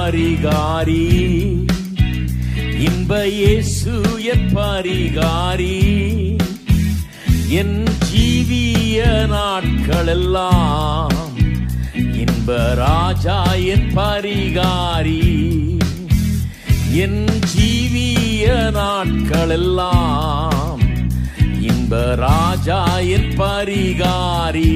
பரிகாரி இன்ப இயேசு என் பரிகாரி என் ஜீவிய நாட்களெல்லாம் இன்ப ராஜா என் பரிகாரி என் ஜீவிய நாட்களெல்லாம் இன்ப ராஜா என் பரிகாரி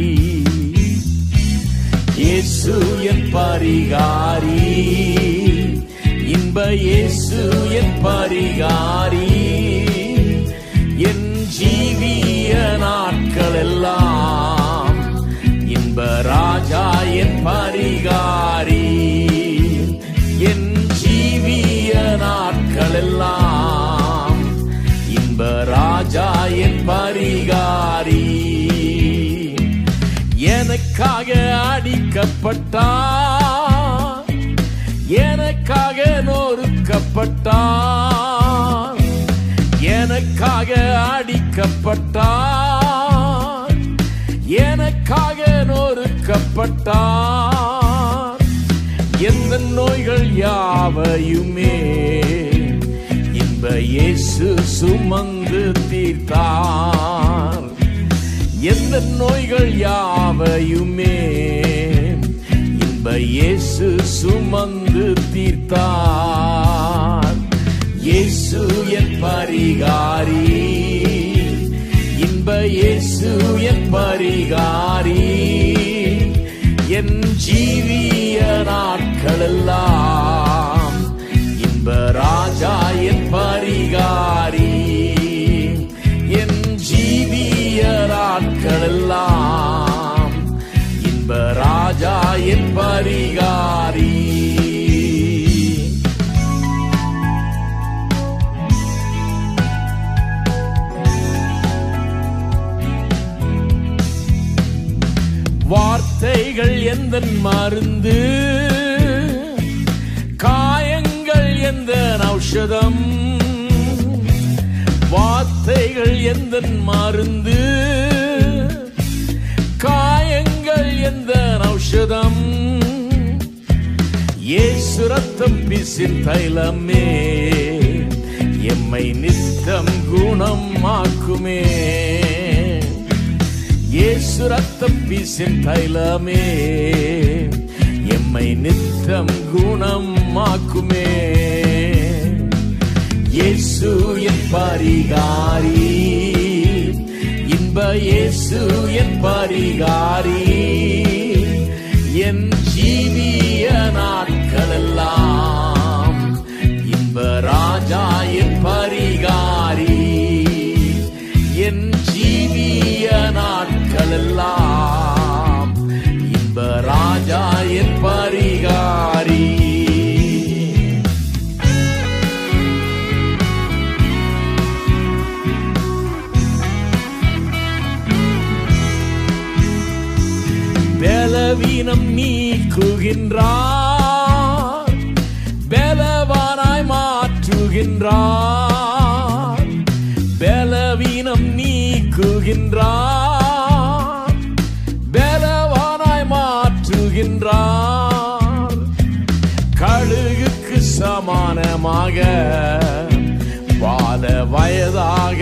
இயேசு என் பரிகாரி இன்ப இயேசு என் பரிகாரி என் ஜீவிய நாட்களெல்லாம் இன்ப ராஜா என் பரிகாரி என் ஜீவிய நாட்களெல்லாம் இன்ப ராஜா என் பரிகாரி எனக்காக அடிக்கப்பட்டார் எனக்காக நொறுக்கப்பட்டார் எனக்காக அடிக்கப்பட்டார் எனக்காக நொறுக்கப்பட்டார் எந்த நோய்கள் யாவையுமே இன்ப இயேசு சுமந்து தீர்த்தார் எந்த நோய்கள் யாவையுமே இன்ப இயேசு சுமந்து தீர்த்தார் இயேசு என் பரிகாரி இன்ப இயேசு என் பரிகாரி என் ஜீவிய நாட்களெல்லாம் இன்ப ராஜா என் பரிகாரி என் ஜீவிய நாட்களெல்லாம் இன்ப ராஜா என் பரிகாரி வார்த்தைகள் எந்த மருந்து காயங்கள் எந்த ஔஷதம் வார்த்தைகள் எந்த மருந்து காயங்கள் எந்த ஔஷதம் இயேசு ரத்தம் பிசின் தைலமே எம்மை நித்தம் குணமாக்குமே இயேசு ரத்தம் பீசின் தைலமே எம்மை நித்தம் குணமாக்குமே இயேசு என் பரிகாரி இன்ப இயேசு என் பரிகாரி என் ஜீவிய நாட்களெல்லாம் இன்ப ராஜா என் பரிகாரி என் ஜீவிய நாட்களெல்லாம் இன்ப ராஜா என் பரிகாரி பலவீனம் நீக்குகின்றார் பலவானாய் மாற்றுகின்றார் பலவீனம் நீக்குகின்றார் பலவானாய் மாற்றுகின்றார் கழுகுக்கு சமானமாக பால வயதாக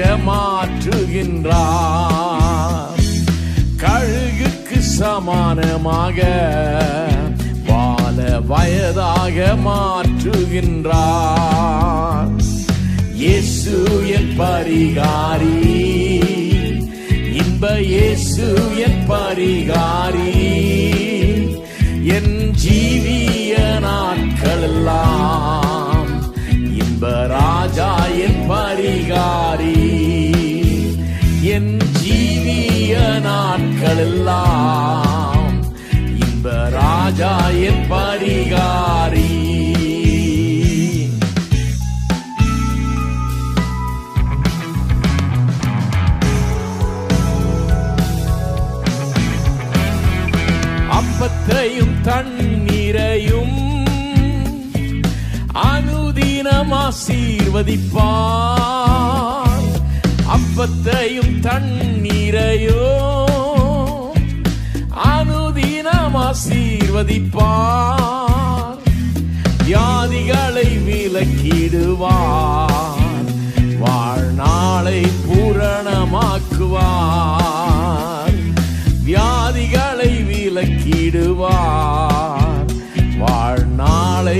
மாற்றுகின்றார் கழுகுக்கு சமானமாக பால வயதாக மாற்றுகின்றார் இயேசு என் பரிகாரி இன்ப இயேசு என் பரிகாரி என் ஜீவிய நாட்களெல்லாம் இன்ப ராஜா என் பரிகாரி என் ஜீவிய நாட்களெல்லாம் இன்ப ராஜா என் பரிகாரி அப்பத்தையும் தண்ணீரையும் அனுதினம் ஆசீர்வதிப்பார் அப்பத்தையும் தண்ணீரையும் அனுதினம் ஆசீர்வதிப்பார் வியாதிகளை விலக்கிடுவார் வாழ்நாளை பூரணமாக்குவார் வியாதிகளை விலக்கிடுவார் வாழ்நாளை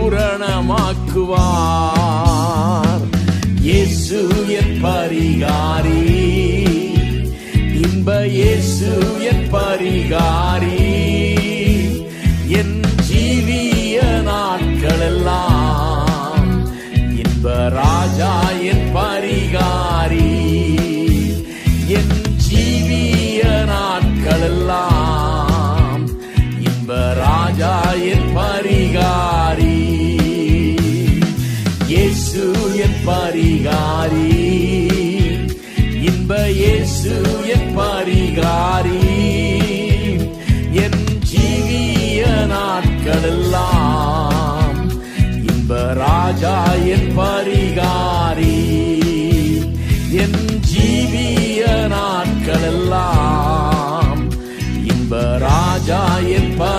பூரணமாக்குவார் இயேசு என் பரிகாரி இன்ப இயேசு என் பரிகாரி என் ஜீவிய நாட்களெல்லாம் இன்ப ராஜா என் பரிகாரி என் ஜீவிய நாட்களெல்லாம் இன்ப ராஜா என் பரிகாரி இயேசு என் பரிகாரி இன்ப இயேசு என் பரிகாரி என் ஜீவிய நாட்களெல்லாம் இன்ப ராஜா என் பரிகாரி என் ஜீவிய நாட்களெல்லாம் இன்ப ராஜா என் பரிகாரி